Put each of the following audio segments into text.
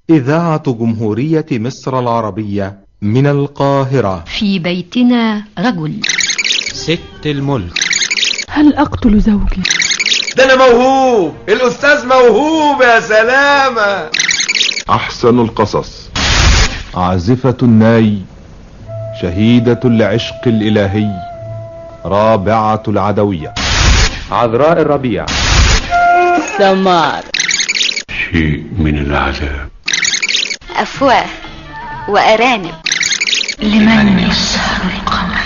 إذاعة جمهورية مصر العربية من القاهرة في بيتنا رجل ست الملك هل أقتل زوجي؟ ده أنا موهوب الأستاذ موهوب يا سلامة أحسن القصص عازفة الناي شهيدة العشق الإلهي رابعة العدوية عذراء الربيع سمار شيء من العذاب أفواه وأرانب لمن يسهر القمر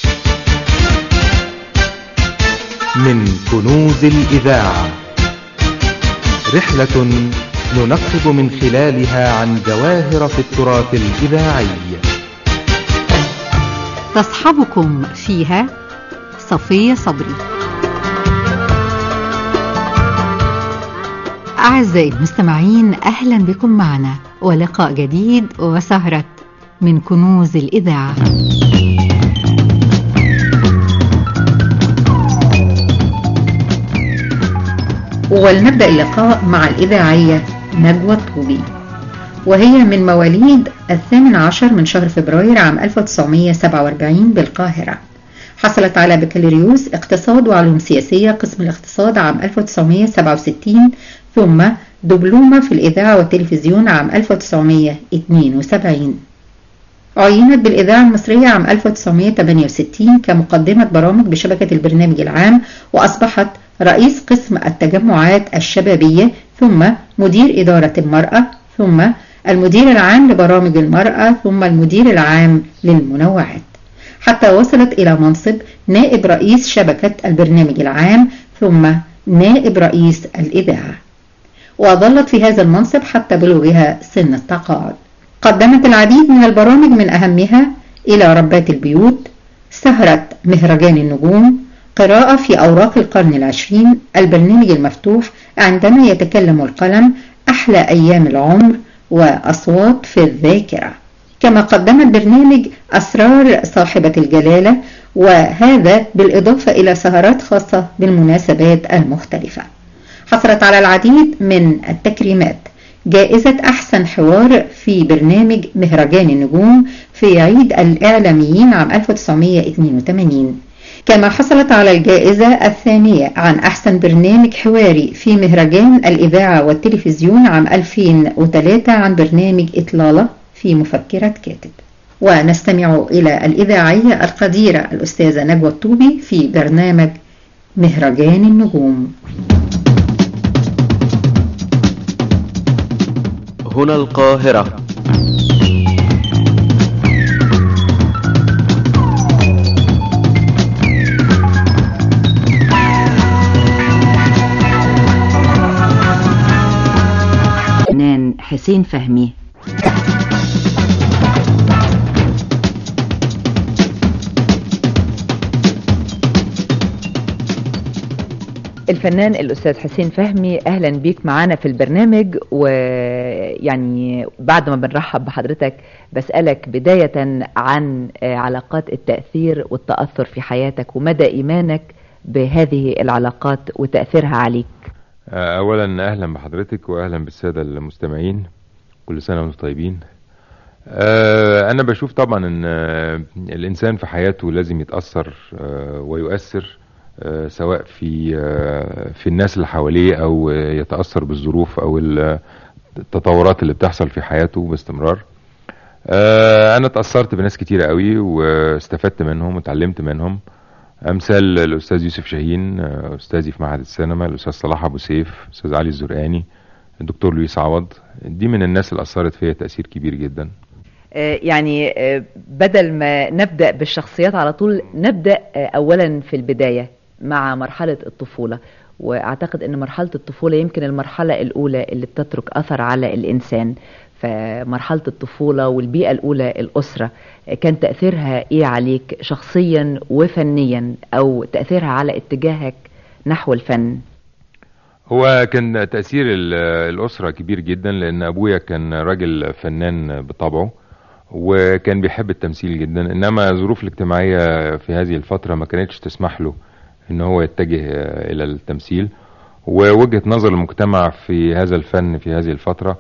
من كنوز الإذاعة رحلة ننقب من خلالها عن جواهر في التراث الإذاعي تصحبكم فيها صفية صبري أعزائي المستمعين أهلا بكم معنا ولقاء جديد وسهرة من كنوز الإذاعة ولنبدأ اللقاء مع الإذاعية نجوى الطوبي وهي من مواليد الثامن عشر من شهر فبراير عام 1947 بالقاهرة حصلت على بكالوريوس اقتصاد وعلوم سياسية قسم الاقتصاد عام 1967 ثم دبلومة في الإذاعة والتلفزيون عام 1972 عينت بالإذاعة المصرية عام 1968 كمقدمة برامج بشبكة البرنامج العام وأصبحت رئيس قسم التجمعات الشبابية ثم مدير إدارة المرأة ثم المدير العام لبرامج المرأة ثم المدير العام للمنوعات حتى وصلت إلى منصب نائب رئيس شبكة البرنامج العام ثم نائب رئيس الإذاعة وظلت في هذا المنصب حتى بلوغها سن التقاعد قدمت العديد من البرامج من أهمها إلى ربات البيوت سهرة مهرجان النجوم قراءة في أوراق القرن العشرين البرنامج المفتوح عندما يتكلم القلم أحلى أيام العمر وأصوات في الذاكرة كما قدمت برنامج أسرار صاحبة الجلالة وهذا بالإضافة إلى سهرات خاصة بالمناسبات المختلفة حصلت على العديد من التكريمات جائزة أحسن حوار في برنامج مهرجان النجوم في عيد الإعلاميين عام 1982 كما حصلت على الجائزة الثانية عن أحسن برنامج حواري في مهرجان الإذاعة والتلفزيون عام 2003 عن برنامج إطلالة في مفكرة كاتب ونستمع إلى الإذاعية القديرة الأستاذة نجوى الطوبي في برنامج مهرجان النجوم هنا القاهرة فنان حسين فهمي الفنان الأستاذ حسين فهمي أهلا بيك معانا في البرنامج ويعني بعد ما بنرحب بحضرتك بسألك بداية عن علاقات التأثير والتأثر في حياتك ومدى إيمانك بهذه العلاقات وتأثيرها عليك أولا أهلا بحضرتك وأهلا بالسادة المستمعين كل سنة وانتم طيبين أنا بشوف طبعا أن الإنسان في حياته لازم يتأثر ويؤثر سواء في في الناس اللي حواليه او يتاثر بالظروف او التطورات اللي بتحصل في حياته باستمرار انا اتاثرت بناس كتيره قوي واستفدت منهم وتعلمت منهم امثال الاستاذ يوسف شاهين استاذي في معهد السينما الاستاذ صلاح ابو سيف الاستاذ علي الزرقاني الدكتور لويس عوض دي من الناس اللي اثرت فيا تاثير كبير جدا يعني بدل ما نبدا بالشخصيات على طول نبدا اولا في البدايه مع مرحلة الطفولة واعتقد ان مرحلة الطفولة يمكن المرحلة الاولى اللي بتترك اثر على الانسان فمرحلة الطفولة والبيئة الاولى الاسرة كان تأثيرها ايه عليك شخصيا وفنيا او تأثيرها على اتجاهك نحو الفن هو كان تأثير الأسرة كبير جدا لأن أبويا كان راجل فنان بطبعه وكان بيحب التمثيل جدا إنما الظروف الاجتماعية في هذه الفترة ما كانتش تسمح له ان هو يتجه الى التمثيل ووجهة نظر المجتمع في هذا الفن في هذه الفترة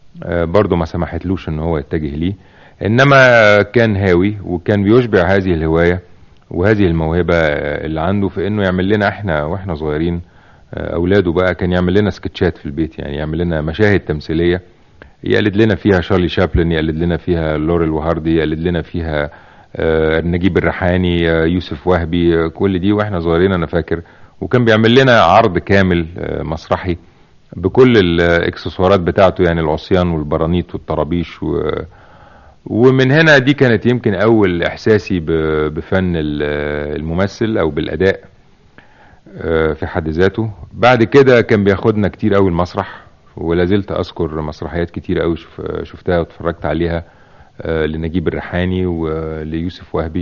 آه، برضه ما سمحتلوش ان هو يتجه ليه انما كان هاوي وكان بيشبع هذه الهوايه وهذه الموهبه آه، اللي عنده في انه يعمل لنا احنا واحنا صغيرين آه، اولاده بقى كان يعمل لنا سكتشات في البيت يعني يعمل لنا مشاهد تمثيليه يقلد لنا فيها شارلي شابلن يقلد لنا فيها لوريل وهاردي يقلد لنا فيها آه، نجيب الريحاني آه، يوسف وهبي آه، كل دي واحنا صغيرين انا فاكر وكان بيعمل لنا عرض كامل آه، مسرحي بكل الاكسسوارات بتاعته يعني العصيان والبرانيط والطرابيش و ومن هنا دي كانت يمكن اول احساسي ب- بفن ال- الممثل او بالاداء آه، في حد ذاته بعد كده كان بياخدنا كتير قوي المسرح ولا زلت اذكر مسرحيات كتير قوي شف- شفتها واتفرجت عليها آه، لنجيب الريحاني وليوسف وهبي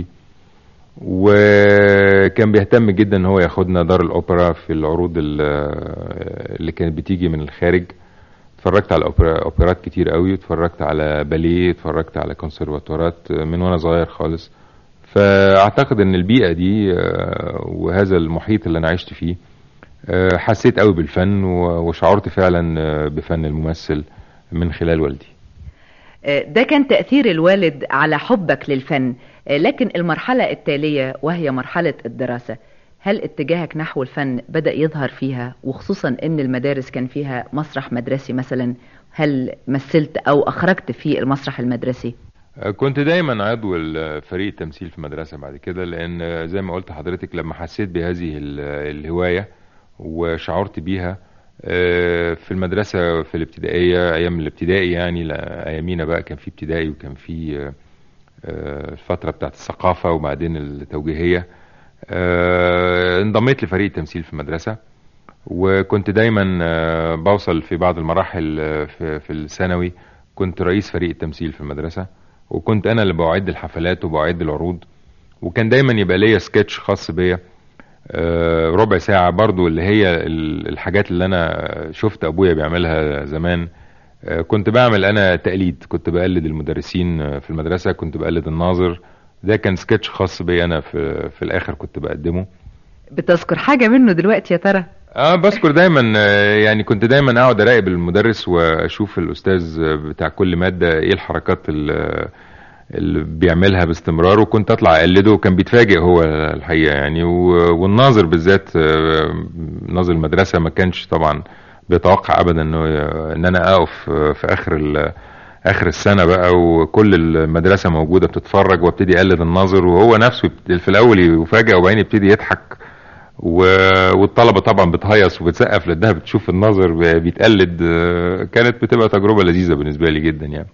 وكان بيهتم جدا ان هو ياخدنا دار الاوبرا في العروض ال- اللي كانت بتيجي من الخارج اتفرجت على أوبرا- اوبرات كتير قوي اتفرجت على باليه اتفرجت على كونسرفاتورات من وانا صغير خالص فاعتقد ان البيئه دي آه، وهذا المحيط اللي انا عشت فيه آه، حسيت قوي بالفن و- وشعرت فعلا آه، بفن الممثل من خلال والدي آه، ده كان تأثير الوالد على حبك للفن آه، لكن المرحلة التالية وهي مرحلة الدراسة هل اتجاهك نحو الفن بدأ يظهر فيها وخصوصا ان المدارس كان فيها مسرح مدرسي مثلا هل مثلت او اخرجت في المسرح المدرسي آه، كنت دايما عضو ال- فريق التمثيل في المدرسة بعد كده لأن آه، زي ما قلت حضرتك لما حسيت بهذه ال- الهواية وشعرت بيها آه، في المدرسة في الابتدائية أيام الابتدائي يعني لا- أيامينا بقى كان في ابتدائي وكان في آه، آه، الفترة بتاعت الثقافة وبعدين التوجيهية آه، انضميت لفريق التمثيل في المدرسة وكنت دايما آه، بوصل في بعض المراحل آه، في في الثانوي كنت رئيس فريق التمثيل في المدرسة وكنت انا اللي بعد الحفلات وبعد العروض وكان دايما يبقى ليا سكتش خاص بيا آه، ربع ساعة برضو اللي هي ال- الحاجات اللي انا شفت ابويا بيعملها زمان آه، كنت بعمل انا تقليد كنت بقلد المدرسين آه، في المدرسة كنت بقلد الناظر ده كان سكتش خاص بيا انا في, في الاخر كنت بقدمه بتذكر حاجة منه دلوقتي يا ترى اه بذكر دايما آه، يعني كنت دايما اقعد اراقب المدرس واشوف الاستاذ آه، بتاع كل ماده ايه الحركات ال- اللي بيعملها باستمرار وكنت اطلع اقلده وكان بيتفاجئ هو الحقيقه يعني و- والناظر بالذات آه، ناظر المدرسه ما كانش طبعا بيتوقع ابدا انه ان انا اقف آه، في اخر ال- اخر السنه بقى وكل المدرسه موجوده بتتفرج وابتدي اقلد الناظر وهو نفسه يبت- في الاول يفاجئ وبعدين يبتدي يضحك و- والطلبه طبعا بتهيص وبتسقف لانها بتشوف الناظر ب- بيتقلد آه، كانت بتبقى تجربه لذيذه بالنسبه لي جدا يعني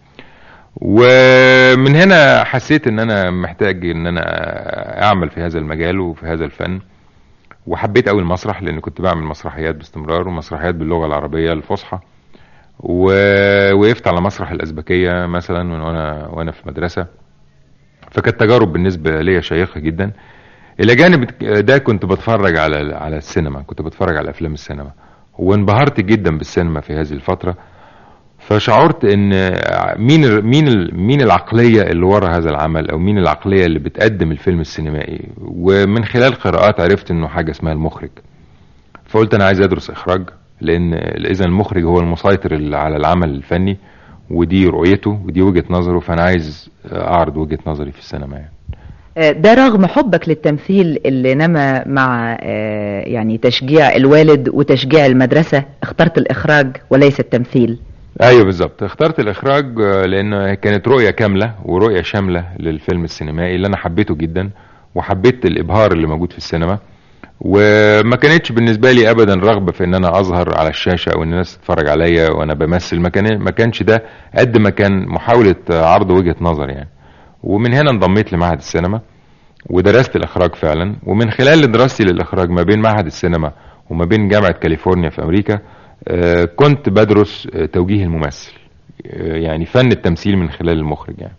ومن هنا حسيت ان انا محتاج ان انا اعمل في هذا المجال وفي هذا الفن وحبيت قوي المسرح لان كنت بعمل مسرحيات باستمرار ومسرحيات باللغه العربيه الفصحى ووقفت على مسرح الازبكيه مثلا من وانا وانا في المدرسه فكانت تجارب بالنسبه ليا شيقه جدا الى جانب ده كنت بتفرج على على السينما كنت بتفرج على افلام السينما وانبهرت جدا بالسينما في هذه الفتره فشعرت ان مين ال- مين ال- مين العقليه اللي ورا هذا العمل او مين العقليه اللي بتقدم الفيلم السينمائي ومن خلال قراءات عرفت انه حاجه اسمها المخرج فقلت انا عايز ادرس اخراج لان اذا المخرج هو المسيطر ال- على العمل الفني ودي رؤيته ودي وجهه نظره فانا عايز اعرض وجهه نظري في السينما يعني. آه، ده رغم حبك للتمثيل اللي نما مع آه، يعني تشجيع الوالد وتشجيع المدرسة اخترت الإخراج وليس التمثيل ايوه بالظبط اخترت الاخراج آه، لان كانت رؤيه كامله ورؤيه شامله للفيلم السينمائي اللي انا حبيته جدا وحبيت الابهار اللي موجود في السينما وما كانتش بالنسبه لي ابدا رغبه في ان انا اظهر على الشاشه او ان الناس تتفرج عليا وانا بمثل ما كان ما كانش ده قد ما كان محاوله آه، عرض وجهه نظر يعني ومن هنا انضميت لمعهد السينما ودرست الاخراج فعلا ومن خلال دراستي للاخراج ما بين معهد السينما وما بين جامعه كاليفورنيا في امريكا آه، كنت بدرس آه، توجيه الممثل آه، يعني فن التمثيل من خلال المخرج يعني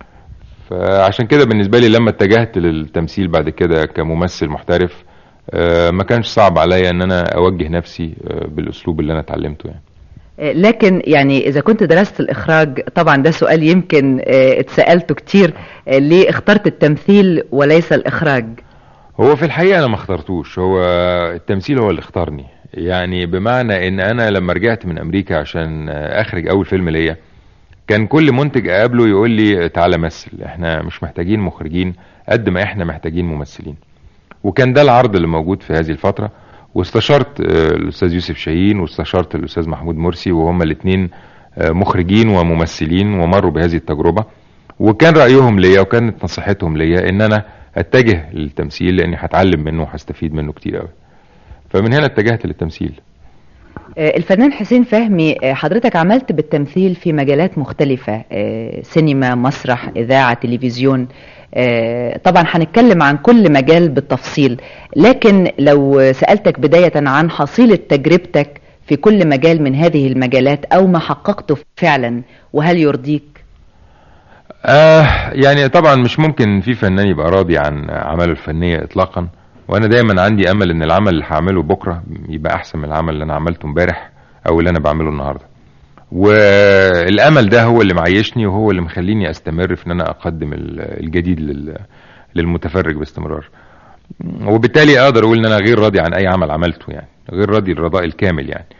فعشان كده بالنسبة لي لما اتجهت للتمثيل بعد كده كممثل محترف آه، ما كانش صعب عليا ان انا اوجه نفسي آه، بالاسلوب اللي انا اتعلمته يعني آه، لكن يعني إذا كنت درست الإخراج طبعا ده سؤال يمكن آه، اتسألته كتير آه، ليه اخترت التمثيل وليس الإخراج هو في الحقيقة أنا ما اخترتوش هو التمثيل هو اللي اختارني يعني بمعنى ان انا لما رجعت من امريكا عشان اخرج اول فيلم ليا كان كل منتج اقابله يقول لي تعالى مثل احنا مش محتاجين مخرجين قد ما احنا محتاجين ممثلين وكان ده العرض اللي موجود في هذه الفترة واستشرت الاستاذ يوسف شاهين واستشرت الاستاذ محمود مرسي وهما الاثنين مخرجين وممثلين ومروا بهذه التجربة وكان رأيهم ليا وكانت نصيحتهم ليا ان انا اتجه للتمثيل لاني هتعلم منه وهستفيد منه كتير قوي فمن هنا اتجهت للتمثيل الفنان حسين فهمي حضرتك عملت بالتمثيل في مجالات مختلفة سينما مسرح إذاعة تلفزيون طبعا هنتكلم عن كل مجال بالتفصيل لكن لو سألتك بداية عن حصيلة تجربتك في كل مجال من هذه المجالات أو ما حققته فعلا وهل يرضيك آه يعني طبعا مش ممكن في فنان يبقى راضي عن اعماله الفنيه اطلاقا وانا دايما عندي امل ان العمل اللي هعمله بكره يبقى احسن من العمل اللي انا عملته امبارح او اللي انا بعمله النهارده والامل ده هو اللي معيشني وهو اللي مخليني استمر في ان انا اقدم الجديد للمتفرج باستمرار وبالتالي اقدر اقول ان انا غير راضي عن اي عمل عملته يعني غير راضي الرضاء الكامل يعني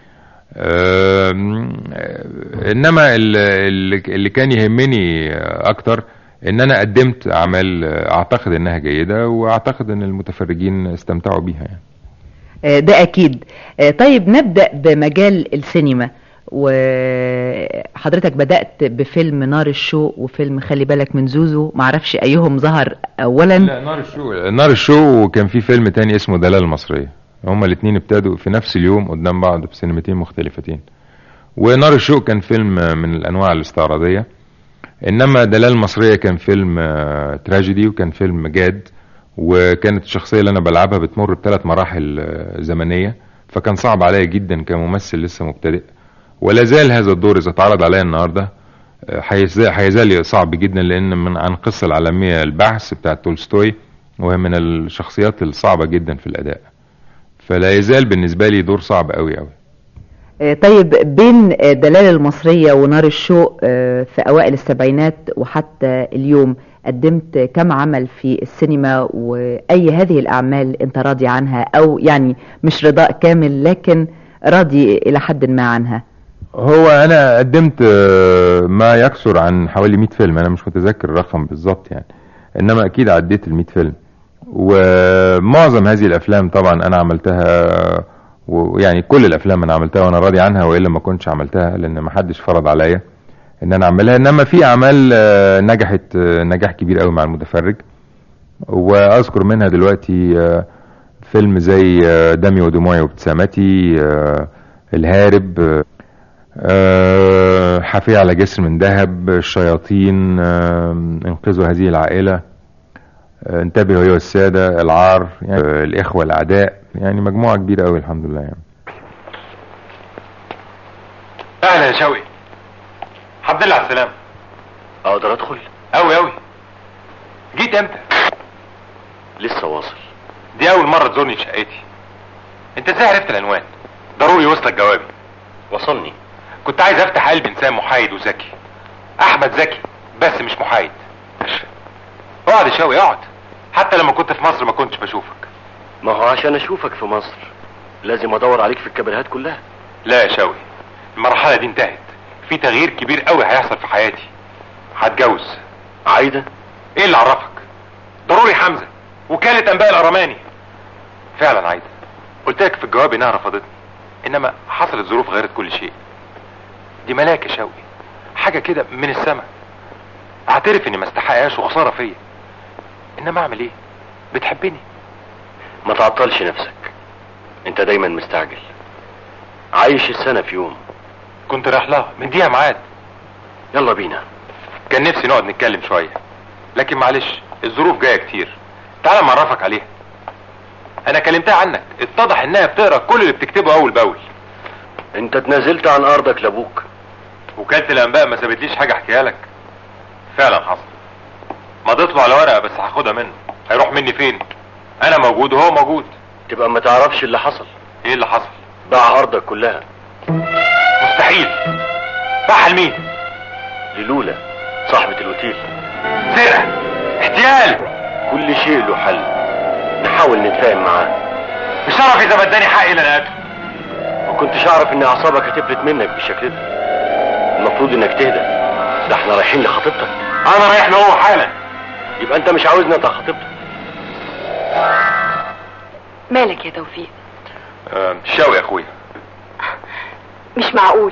انما اللي كان يهمني اكتر ان انا قدمت اعمال اعتقد انها جيدة واعتقد ان المتفرجين استمتعوا بيها يعني. ده اكيد طيب نبدأ بمجال السينما وحضرتك بدأت بفيلم نار الشوق وفيلم خلي بالك من زوزو معرفش ايهم ظهر اولا لا نار الشوق نار الشوق وكان في فيلم تاني اسمه دلال المصرية هما الاثنين ابتدوا في نفس اليوم قدام بعض في سينمتين مختلفتين ونار الشوق كان فيلم من الانواع الاستعراضيه انما دلال المصريه كان فيلم تراجيدي وكان فيلم جاد وكانت الشخصيه اللي انا بلعبها بتمر بثلاث مراحل زمنيه فكان صعب عليا جدا كممثل لسه مبتدئ ولا زال هذا الدور اذا اتعرض عليا النهارده هيزال صعب جدا لان من عن قصه العالميه البحث بتاعت تولستوي وهي من الشخصيات الصعبه جدا في الاداء فلا يزال بالنسبه لي دور صعب قوي قوي طيب بين دلال المصرية ونار الشوق في أوائل السبعينات وحتى اليوم قدمت كم عمل في السينما وأي هذه الأعمال أنت راضي عنها أو يعني مش رضاء كامل لكن راضي إلى حد ما عنها هو أنا قدمت ما يكثر عن حوالي 100 فيلم أنا مش متذكر الرقم بالظبط يعني إنما أكيد عديت ال 100 فيلم ومعظم هذه الأفلام طبعا أنا عملتها ويعني كل الافلام انا عملتها وانا راضي عنها والا ما كنتش عملتها لان ما حدش فرض عليا ان انا اعملها انما في اعمال نجحت نجاح كبير قوي مع المتفرج واذكر منها دلوقتي فيلم زي دمي ودموعي وابتسامتي الهارب حفي على جسر من ذهب الشياطين انقذوا هذه العائله انتبهوا ايها الساده العار يعني الاخوه الاعداء يعني مجموعه كبيره قوي الحمد لله يعني اهلا يا شوقي الحمد لله على السلامه اقدر ادخل قوي قوي جيت امتى لسه واصل دي اول مره تزورني في شقتي انت ازاي عرفت العنوان ضروري يوصلك جوابي وصلني كنت عايز افتح قلب انسان محايد وذكي احمد ذكي بس مش محايد اقعد يا شوقي اقعد حتى لما كنت في مصر ما كنتش بشوفك ما هو عشان اشوفك في مصر لازم ادور عليك في الكبريهات كلها لا يا شوقي المرحله دي انتهت في تغيير كبير قوي هيحصل في حياتي هتجوز عايده ايه اللي عرفك ضروري حمزه وكاله انباء الارماني فعلا عايده قلت لك في الجواب انها رفضتني انما حصلت ظروف غيرت كل شيء دي ملاك يا شوقي حاجه كده من السماء اعترف اني ما استحقهاش وخساره فيا انما اعمل ايه بتحبني ما تعطلش نفسك انت دايما مستعجل عايش السنة في يوم كنت رايح لها مديها ميعاد يلا بينا كان نفسي نقعد نتكلم شوية لكن معلش الظروف جاية كتير تعال معرفك عليها انا كلمتها عنك اتضح انها بتقرا كل اللي بتكتبه اول باول انت اتنازلت عن ارضك لابوك وكالة الانباء ما سابتليش حاجة احكيها لك فعلا حصل مضيت له على ورقة بس هاخدها منه هيروح مني فين انا موجود وهو موجود تبقى ما تعرفش اللي حصل ايه اللي حصل باع ارضك كلها مستحيل باعها لمين للولا صاحبة الاوتيل سرقة احتيال كل شيء له حل نحاول نتفاهم معاه بشرفي اذا ما اداني حقي لا نقاته كنتش اعرف ان اعصابك هتفلت منك بالشكل ده المفروض انك تهدى ده احنا رايحين لخطيبتك انا رايح له هو حالا يبقى انت مش عاوزني انت خطيبتك مالك يا توفيق آه شاوي يا اخويا مش معقول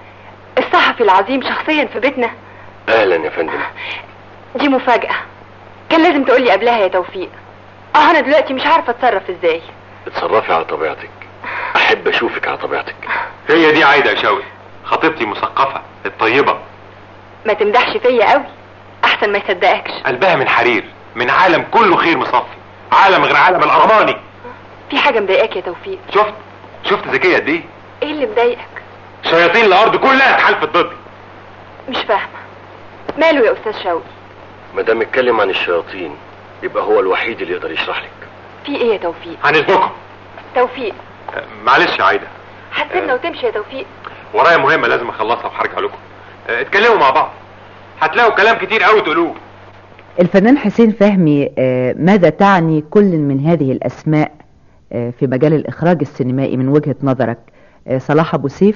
الصحفي العظيم شخصيا في بيتنا اهلا يا فندم دي مفاجأة كان لازم تقولي قبلها يا توفيق اه انا دلوقتي مش عارفة اتصرف ازاي اتصرفي على طبيعتك احب اشوفك على طبيعتك هي دي عايده يا شاوي خطيبتي مثقفه الطيبه ما تمدحش فيا قوي احسن ما يصدقكش قلبها من حرير من عالم كله خير مصفي عالم غير عالم الارماني في حاجة مضايقاك يا توفيق شفت شفت ذكيه قد ايه ايه اللي مضايقك شياطين الارض كلها اتحالفت ضدي مش فاهمة ماله يا استاذ شوقي ما دام اتكلم عن الشياطين يبقى هو الوحيد اللي يقدر يشرح لك في ايه يا توفيق عن اذنكم توفيق آه، معلش يا عايده هتسيبنا وتمشي يا توفيق ورايا مهمه لازم اخلصها وهرجع لكم آه، اتكلموا مع بعض هتلاقوا كلام كتير قوي تقولوه الفنان حسين فهمي آه، ماذا تعني كل من هذه الأسماء آه، في مجال الإخراج السينمائي من وجهة نظرك آه، صلاح أبو سيف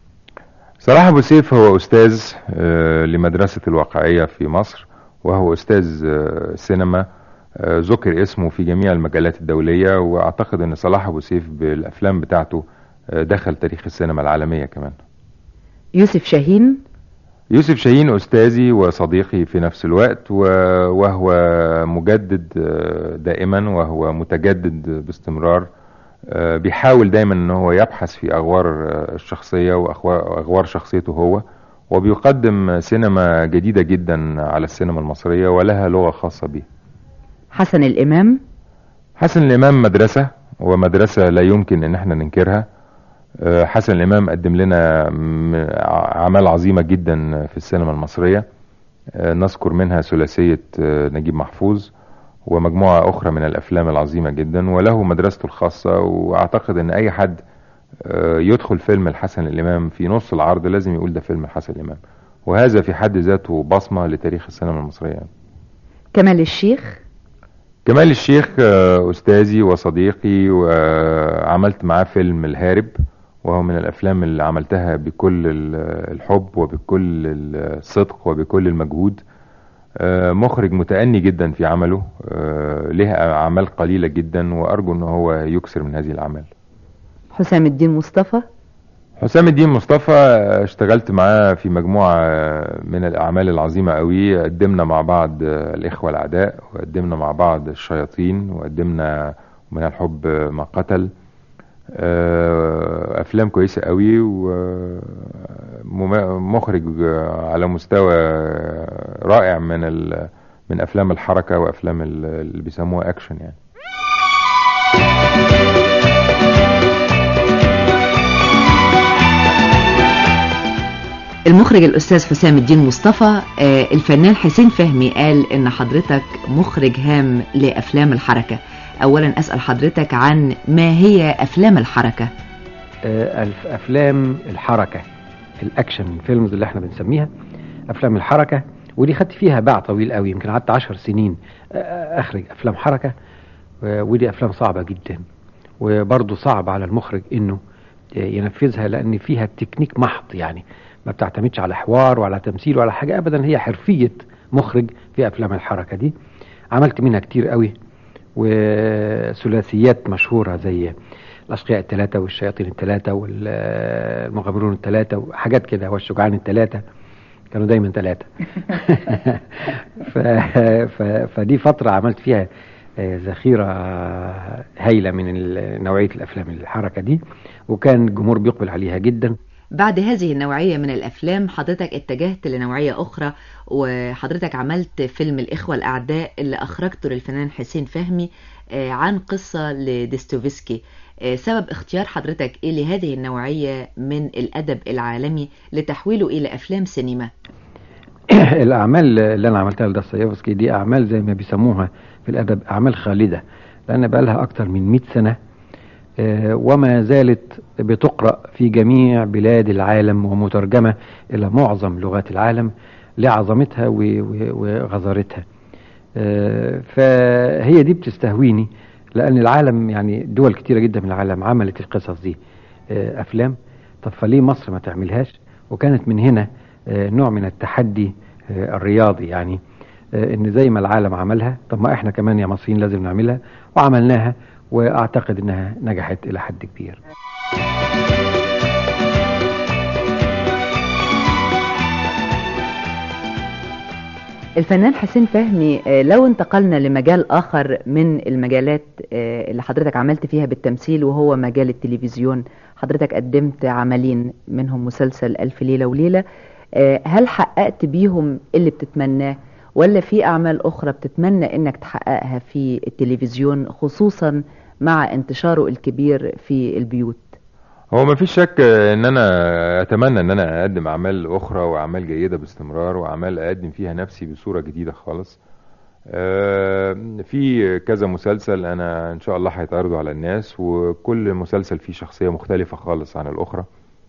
صلاح أبو سيف هو أستاذ آه، لمدرسة الواقعية في مصر وهو أستاذ آه، سينما آه، ذكر اسمه في جميع المجالات الدولية وأعتقد أن صلاح أبو سيف بالأفلام بتاعته آه، دخل تاريخ السينما العالمية كمان يوسف شاهين يوسف شاهين أستاذي وصديقي في نفس الوقت و- وهو مجدد آه، دائما وهو متجدد باستمرار آه، بيحاول دايما ان هو يبحث في اغوار آه، الشخصية واغوار أغوار شخصيته هو وبيقدم سينما جديدة جدا على السينما المصرية ولها لغة خاصة به حسن الإمام حسن الإمام مدرسة ومدرسة لا يمكن ان احنا ننكرها آه، حسن الإمام قدم لنا م- أعمال عظيمة جدا في السينما المصرية آه، نذكر منها ثلاثية آه، نجيب محفوظ ومجموعة أخرى من الأفلام العظيمة جدا وله مدرسته الخاصة وأعتقد أن أي حد آه، يدخل فيلم الحسن الإمام في نص العرض لازم يقول ده فيلم الحسن الإمام وهذا في حد ذاته بصمة لتاريخ السينما المصرية كمال الشيخ كمال الشيخ آه، أستاذي وصديقي وعملت معاه فيلم الهارب وهو من الأفلام اللي عملتها بكل ال- الحب وبكل الصدق وبكل المجهود آه، مخرج متأني جدا في عمله آه، له أعمال قليلة جدا وأرجو أنه هو يكسر من هذه الأعمال حسام الدين مصطفى حسام الدين مصطفى آه، اشتغلت معاه في مجموعة آه، من الأعمال العظيمة قوي قدمنا مع بعض آه، الإخوة الأعداء وقدمنا مع بعض الشياطين وقدمنا من الحب آه، ما قتل آه، أفلام كويسة قوي ومخرج على مستوى رائع من ال- من أفلام الحركة وأفلام ال- اللي بيسموها أكشن يعني المخرج الأستاذ حسام الدين مصطفى آه، الفنان حسين فهمي قال إن حضرتك مخرج هام لأفلام الحركة أولا أسأل حضرتك عن ما هي أفلام الحركة آه، الف- افلام الحركه الاكشن فيلمز اللي احنا بنسميها افلام الحركه ودي خدت فيها باع طويل قوي يمكن قعدت عشر سنين آه، اخرج افلام حركه آه، ودي افلام صعبه جدا وبرضه صعب على المخرج انه آه، ينفذها لان فيها تكنيك محض يعني ما بتعتمدش على حوار ولا تمثيل ولا حاجه ابدا هي حرفيه مخرج في افلام الحركه دي عملت منها كتير قوي وثلاثيات مشهوره زي الأشقياء الثلاثة والشياطين الثلاثة والمغامرون الثلاثة وحاجات كده والشجعان الثلاثة كانوا دايما ثلاثة ف... ف... فدي فترة عملت فيها آه، ذخيرة هايلة من ال- نوعية الأفلام الحركة دي وكان الجمهور بيقبل عليها جدا بعد هذه النوعية من الأفلام حضرتك اتجهت لنوعية أخرى وحضرتك عملت فيلم الإخوة الأعداء اللي أخرجته للفنان حسين فهمي آه، عن قصة لديستوفسكي آه، سبب اختيار حضرتك إيه لهذه النوعية من الأدب العالمي لتحويله إلى أفلام سينما الأعمال اللي أنا عملتها لداستويفسكي دي أعمال زي ما بيسموها في الأدب أعمال خالدة لأن بقى لها أكتر من 100 سنة آه، وما زالت بتقرأ في جميع بلاد العالم ومترجمة إلى معظم لغات العالم لعظمتها و- و- وغزارتها آه، فهي دي بتستهويني لأن العالم يعني دول كتيرة جدا من العالم عملت القصص دي آه، افلام طب فليه مصر ما تعملهاش وكانت من هنا آه، نوع من التحدي آه، الرياضي يعني آه، ان زي ما العالم عملها طب ما احنا كمان يا مصريين لازم نعملها وعملناها واعتقد انها نجحت الى حد كبير الفنان حسين فهمي آه، لو انتقلنا لمجال آخر من المجالات آه، اللي حضرتك عملت فيها بالتمثيل وهو مجال التلفزيون حضرتك قدمت عملين منهم مسلسل ألف ليلة وليلة آه، هل حققت بيهم اللي بتتمناه ولا في أعمال أخرى بتتمنى إنك تحققها في التلفزيون خصوصا مع انتشاره الكبير في البيوت هو ما فيش شك ان انا اتمنى ان انا اقدم اعمال اخرى واعمال جيده باستمرار واعمال اقدم فيها نفسي بصوره جديده خالص آه، في كذا مسلسل انا ان شاء الله هيتعرضوا على الناس وكل مسلسل فيه شخصيه مختلفه خالص عن الاخرى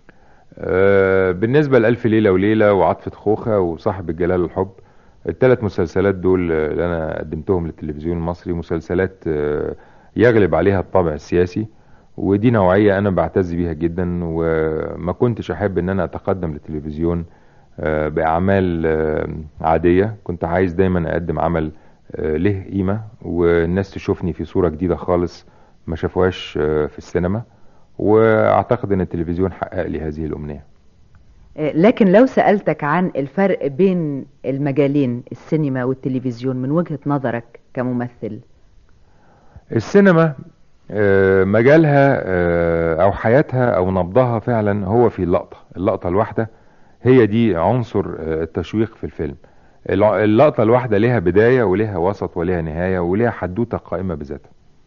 آه، بالنسبه لألف ليله وليله وعطفه خوخه وصاحب الجلال الحب الثلاث مسلسلات دول اللي انا قدمتهم للتلفزيون المصري مسلسلات آه، يغلب عليها الطابع السياسي ودي نوعية أنا بعتز بيها جدا وما كنتش أحب إن أنا أتقدم للتلفزيون آه، بأعمال آه، عادية كنت عايز دايما أقدم عمل آه، له قيمة والناس تشوفني في صورة جديدة خالص ما شافوهاش آه، في السينما وأعتقد إن التلفزيون حقق لي هذه الأمنية آه، لكن لو سألتك عن الفرق بين المجالين السينما والتلفزيون من وجهة نظرك كممثل السينما آه، مجالها آه، او حياتها او نبضها فعلا هو في اللقطة اللقطة الواحدة هي دي عنصر آه، التشويق في الفيلم الع- اللقطة الواحدة لها بداية ولها وسط ولها نهاية ولها حدوتة قائمة بذاتها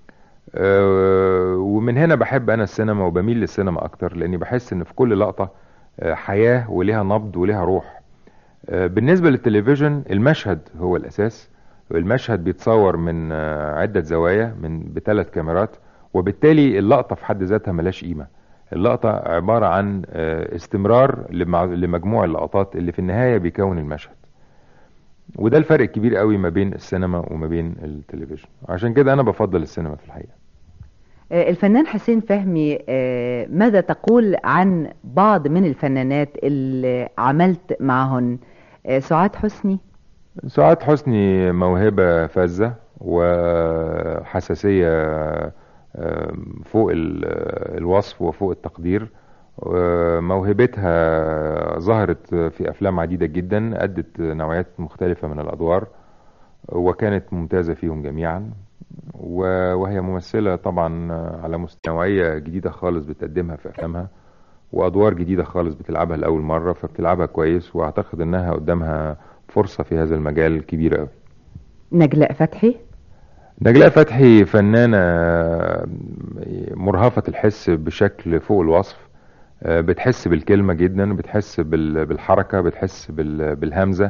آه، ومن هنا بحب انا السينما وبميل للسينما اكتر لاني بحس ان في كل لقطة آه، حياة ولها نبض ولها روح آه، بالنسبة للتلفزيون المشهد هو الاساس المشهد بيتصور من آه، عدة زوايا من بثلاث كاميرات وبالتالي اللقطة في حد ذاتها ملاش قيمة اللقطة عبارة عن آه، استمرار لمع- لمجموع اللقطات اللي في النهاية بيكون المشهد وده الفرق الكبير قوي ما بين السينما وما بين التلفزيون عشان كده انا بفضل السينما في الحقيقة آه، الفنان حسين فهمي آه، ماذا تقول عن بعض من الفنانات اللي عملت معهن آه، سعاد حسني سعاد حسني موهبة فذة وحساسية آم، فوق ال- الوصف وفوق التقدير آه، موهبتها ظهرت في أفلام عديدة جدا أدت نوعيات مختلفة من الأدوار وكانت ممتازة فيهم جميعا و- وهي ممثلة طبعا على مستوى نوعية جديدة خالص بتقدمها في أفلامها وأدوار جديدة خالص بتلعبها لأول مرة فبتلعبها كويس وأعتقد إنها قدامها فرصة في هذا المجال كبيرة أوي نجلاء فتحي نجلاء فتحي فنانة مرهفة الحس بشكل فوق الوصف آه، بتحس بالكلمة جدا بتحس بال- بالحركة بتحس بال- بالهمزة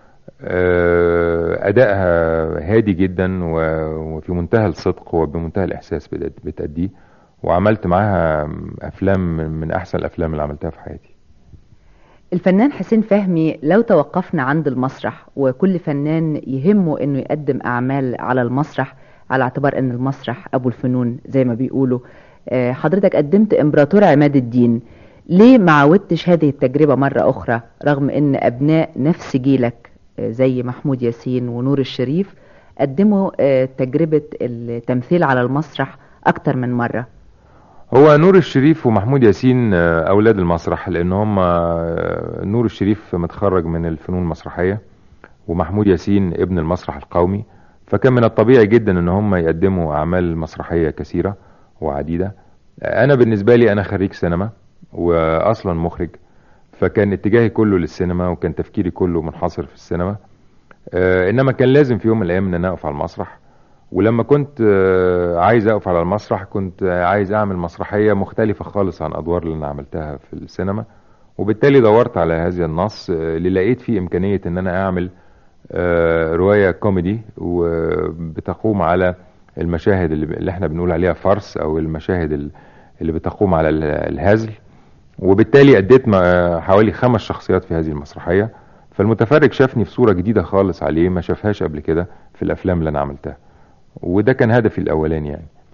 آه، أدائها هادي جدا و- وفي منتهى الصدق وبمنتهى الإحساس بت- بتأديه وعملت معاها أفلام من- من أحسن الأفلام اللي عملتها في حياتي الفنان حسين فهمي لو توقفنا عند المسرح وكل فنان يهمه انه يقدم اعمال على المسرح على اعتبار ان المسرح ابو الفنون زي ما بيقولوا آه، حضرتك قدمت امبراطور عماد الدين ليه ما عودتش هذه التجربة مرة اخرى رغم ان ابناء نفس جيلك آه، زي محمود ياسين ونور الشريف قدموا آه، تجربة التمثيل على المسرح اكتر من مرة هو نور الشريف ومحمود ياسين آه، اولاد المسرح لان هم آه، نور الشريف متخرج من الفنون المسرحيه ومحمود ياسين ابن المسرح القومي فكان من الطبيعي جدا ان هم يقدموا اعمال مسرحيه كثيره وعديده آه، انا بالنسبه لي انا خريج سينما واصلا مخرج فكان اتجاهي كله للسينما وكان تفكيري كله منحصر في السينما آه، انما كان لازم في يوم من الايام ان انا اقف على المسرح ولما كنت آه، عايز اقف على المسرح كنت آه، عايز اعمل مسرحيه مختلفه خالص عن الادوار اللي انا عملتها في السينما وبالتالي دورت على هذا النص آه، اللي لقيت فيه امكانيه ان انا اعمل آه، روايه كوميدي وبتقوم على المشاهد اللي اللي احنا بنقول عليها فرس او المشاهد ال- اللي بتقوم على ال- الهزل وبالتالي اديت ما- حوالي خمس شخصيات في هذه المسرحيه فالمتفرج شافني في صوره جديده خالص عليه ما شافهاش قبل كده في الافلام اللي انا عملتها وده كان هدفي الاولاني يعني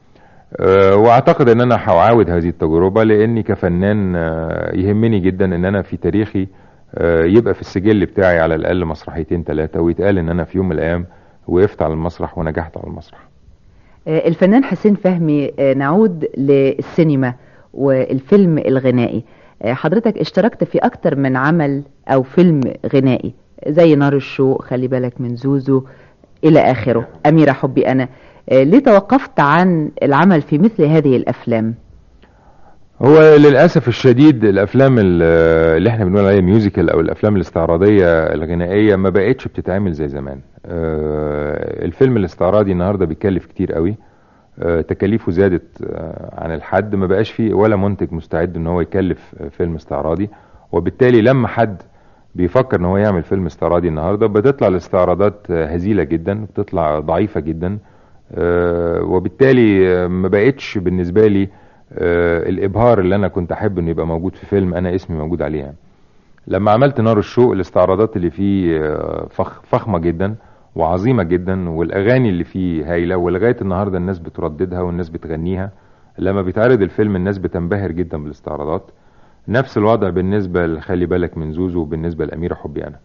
آه، واعتقد ان انا هعاود هذه التجربة لاني كفنان آه، يهمني جدا ان انا في تاريخي آه، يبقى في السجل بتاعي على الاقل مسرحيتين ثلاثة ويتقال ان انا في يوم من الايام وقفت على المسرح ونجحت على المسرح آه، الفنان حسين فهمي آه، نعود للسينما والفيلم الغنائي آه، حضرتك اشتركت في أكتر من عمل أو فيلم غنائي زي نار الشوق خلي بالك من زوزو إلى آخره أميرة حبي أنا آه، ليه توقفت عن العمل في مثل هذه الأفلام هو للاسف الشديد الافلام ال- اللي احنا بنقول عليها ميوزيكال او الافلام الاستعراضيه الغنائيه ما بقتش بتتعمل زي زمان آه، الفيلم الاستعراضي النهارده بيكلف كتير قوي آه، تكاليفه زادت آه، عن الحد ما بقاش فيه ولا منتج مستعد ان هو يكلف آه، فيلم استعراضي وبالتالي لما حد بيفكر ان هو يعمل فيلم استعراضي النهارده بتطلع الاستعراضات آه، هزيله جدا بتطلع ضعيفه جدا آه، وبالتالي آه، ما بقتش بالنسبه لي آه، الابهار اللي انا كنت احب انه يبقى موجود في فيلم انا اسمي موجود عليه يعني. لما عملت نار الشوق الاستعراضات اللي فيه آه، فخ فخمه جدا وعظيمه جدا والاغاني اللي فيه هايله ولغايه النهارده الناس بترددها والناس بتغنيها لما بيتعرض الفيلم الناس بتنبهر جدا بالاستعراضات نفس الوضع بالنسبه لخلي بالك من زوزو وبالنسبه لاميره حبي انا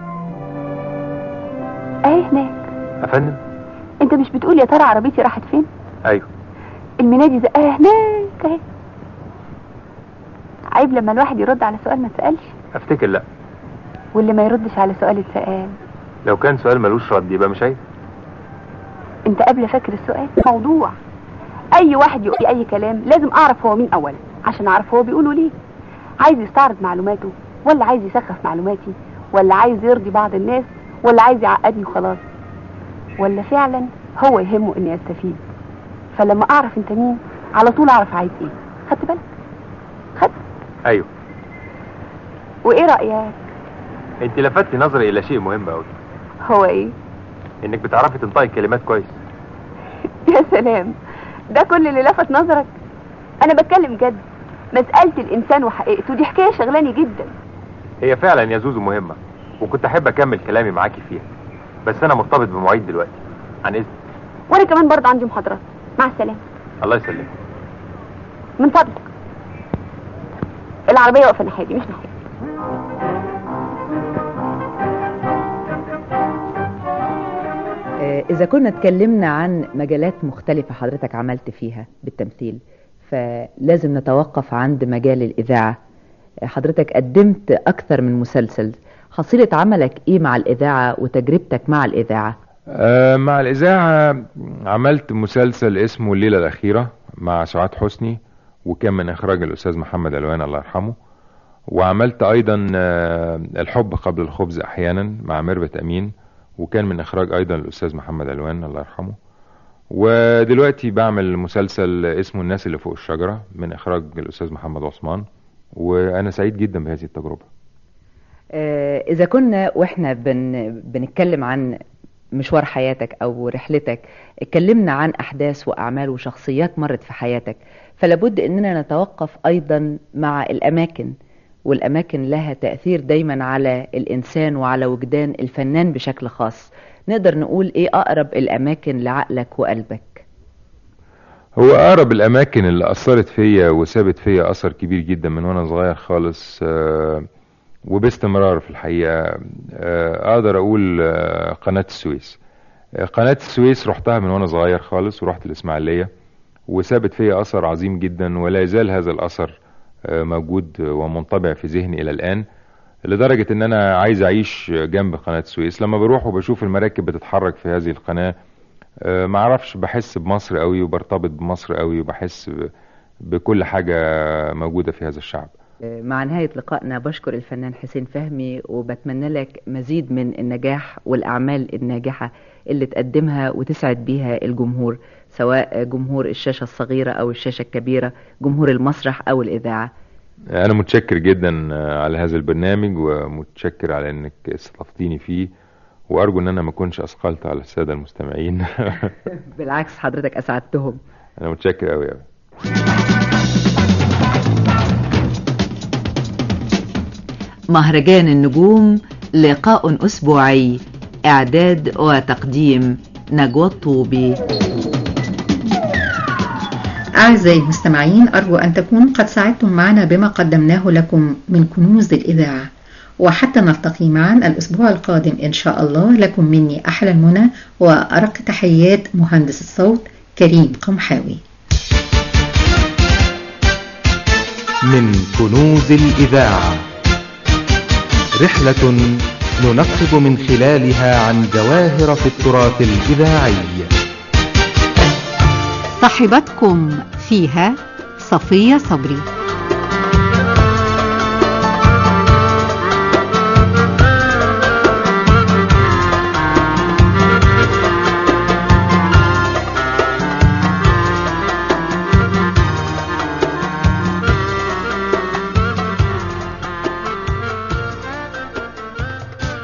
اهي هناك يا فندم انت مش بتقول يا ترى عربيتي راحت فين ايوه المنادي زقها هناك اهي عيب لما الواحد يرد على سؤال ما اتسالش افتكر لا واللي ما يردش على سؤال اتسال لو كان سؤال ملوش رد يبقى مش عيب انت قبل فاكر السؤال موضوع اي واحد يقول لي اي كلام لازم اعرف هو مين اولا عشان اعرف هو بيقوله ليه عايز يستعرض معلوماته ولا عايز يسخف معلوماتي ولا عايز يرضي بعض الناس ولا عايز يعقدني وخلاص ولا فعلا هو يهمه اني استفيد فلما اعرف انت مين على طول اعرف عايز ايه خدت بالك خدت ايوه وايه رايك انت لفتي نظري الى شيء مهم قوي هو ايه انك بتعرفي تنطقي الكلمات كويس يا سلام ده كل اللي لفت نظرك انا بتكلم جد مسألة الانسان وحقيقته دي حكاية شغلاني جدا هي فعلا يا زوزو مهمه وكنت احب اكمل كلامي معاكي فيها بس انا مرتبط بمواعيد دلوقتي عن اذن وانا كمان برضه عندي محاضرات مع السلامة الله يسلمك من فضلك العربية واقفة ناحيتي مش ناحيتي آه، إذا كنا اتكلمنا عن مجالات مختلفة حضرتك عملت فيها بالتمثيل فلازم نتوقف عند مجال الإذاعة آه، حضرتك قدمت أكثر من مسلسل حصيلة عملك إيه مع الإذاعة وتجربتك مع الإذاعة آه، مع الإذاعة عملت مسلسل اسمه الليلة الأخيرة مع سعاد حسني وكان من إخراج الأستاذ محمد ألوان الله يرحمه وعملت أيضا آه، الحب قبل الخبز أحيانا مع ميرفت أمين وكان من إخراج أيضا الأستاذ محمد ألوان الله يرحمه ودلوقتي بعمل مسلسل اسمه الناس اللي فوق الشجرة من إخراج الأستاذ محمد عثمان وأنا سعيد جدا بهذه التجربة آه، إذا كنا وإحنا بن بنتكلم عن مشوار حياتك أو رحلتك اتكلمنا عن أحداث وأعمال وشخصيات مرت في حياتك فلابد أننا نتوقف أيضا مع الأماكن والأماكن لها تأثير دايما على الإنسان وعلى وجدان الفنان بشكل خاص نقدر نقول إيه أقرب الأماكن لعقلك وقلبك هو أقرب الأماكن اللي أثرت فيا وسابت فيا أثر كبير جدا من وأنا صغير خالص آه، وباستمرار في الحقيقة آه، أقدر أقول آه، قناة السويس آه، قناة السويس رحتها من وأنا صغير خالص ورحت الإسماعيلية وسابت فيا أثر عظيم جدا ولا يزال هذا الأثر آه، موجود ومنطبع في ذهني إلى الآن لدرجة إن أنا عايز أعيش جنب قناة السويس لما بروح وبشوف المراكب بتتحرك في هذه القناة آه، معرفش بحس بمصر قوي وبرتبط بمصر قوي وبحس ب- بكل حاجة موجودة في هذا الشعب آه، مع نهاية لقائنا بشكر الفنان حسين فهمي وبتمنى لك مزيد من النجاح والأعمال الناجحة اللي تقدمها وتسعد بيها الجمهور سواء جمهور الشاشة الصغيرة أو الشاشة الكبيرة جمهور المسرح أو الإذاعة أنا متشكر جدا آه، على هذا البرنامج ومتشكر على إنك استضفتيني فيه وأرجو إن أنا ما أكونش أثقلت على السادة المستمعين بالعكس حضرتك أسعدتهم أنا متشكر أوي أوي مهرجان النجوم لقاء أسبوعي إعداد وتقديم نجوى الطوبي أعزائي المستمعين أرجو أن تكونوا قد ساعدتم معنا بما قدمناه لكم من كنوز الإذاعة وحتى نلتقي معا الأسبوع القادم إن شاء الله لكم مني أحلى المنى وأرق تحيات مهندس الصوت كريم قمحاوي من كنوز الإذاعة رحلة ننقب من خلالها عن جواهر في التراث الإذاعي صاحبتكم فيها صفية صبري